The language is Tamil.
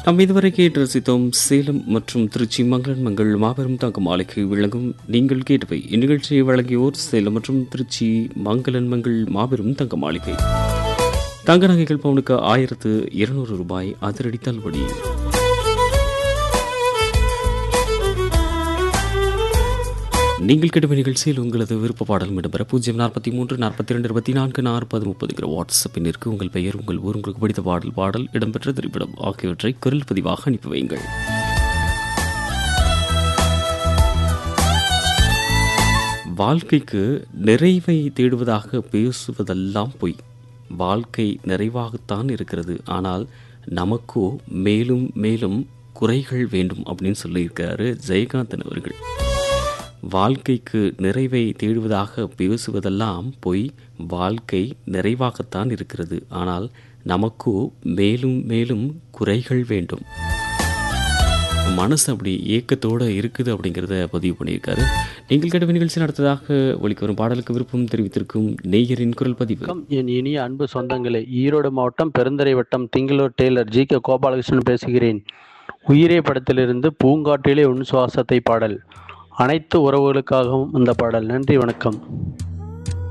நாம் இதுவரை கேட்டு ரசித்தோம் சேலம் மற்றும் திருச்சி மங்களன் மங்கள் மாபெரும் தங்க மாளிகை விளங்கும் நீங்கள் கேட்டவை இந்நிகழ்ச்சியை வழங்கியோர் சேலம் மற்றும் திருச்சி மங்களன் மங்கள் மாபெரும் தங்க மாளிகை தங்க நகைகள் பவுனுக்கு ஆயிரத்து இருநூறு ரூபாய் அதிரடி தள்ளுபடி நீங்கள் கேட்ட நிகழ்ச்சியில் உங்களது விருப்ப பாடல் இடம்பெற பூஜ்ஜியம் நாற்பத்தி மூன்று நாற்பத்தி ரெண்டு இருபத்தி நான்கு நாற்பது முப்பதுங்கிற வாட்ஸ்அப்பினிற்கு உங்கள் பெயர் உங்கள் ஊர் உங்களுக்கு பிடித்த பாடல் பாடல் இடம்பெற்ற திரைப்படம் ஆகியவற்றை குரல் பதிவாக அனுப்பி வையுங்கள் வாழ்க்கைக்கு நிறைவை தேடுவதாக பேசுவதெல்லாம் பொய் வாழ்க்கை நிறைவாகத்தான் இருக்கிறது ஆனால் நமக்கோ மேலும் மேலும் குறைகள் வேண்டும் அப்படின்னு சொல்லியிருக்காரு ஜெயகாந்தன் அவர்கள் வாழ்க்கைக்கு நிறைவை தேடுவதாக பேசுவதெல்லாம் பொய் வாழ்க்கை நிறைவாகத்தான் இருக்கிறது ஆனால் நமக்கோ மேலும் மேலும் குறைகள் வேண்டும் மனசு அப்படி ஏக்கத்தோடு இருக்குது அப்படிங்கிறத பதிவு பண்ணியிருக்காரு நீங்கள் கேட்ட நிகழ்ச்சி நடத்ததாக ஒழிக்க வரும் பாடலுக்கு விருப்பம் தெரிவித்திருக்கும் நேயரின் குரல் பதிவு வணக்கம் என் இனிய அன்பு சொந்தங்களே ஈரோடு மாவட்டம் பெருந்தரை வட்டம் Thingalur tailor G K Gopalakrishnan பேசுகிறேன் உயிரே படத்திலிருந்து பூங்காற்றிலே உன் சுவாசத்தை பாடல் அனைத்து உறவுகளுக்காகவும் இந்த பாடல் நன்றி வணக்கம்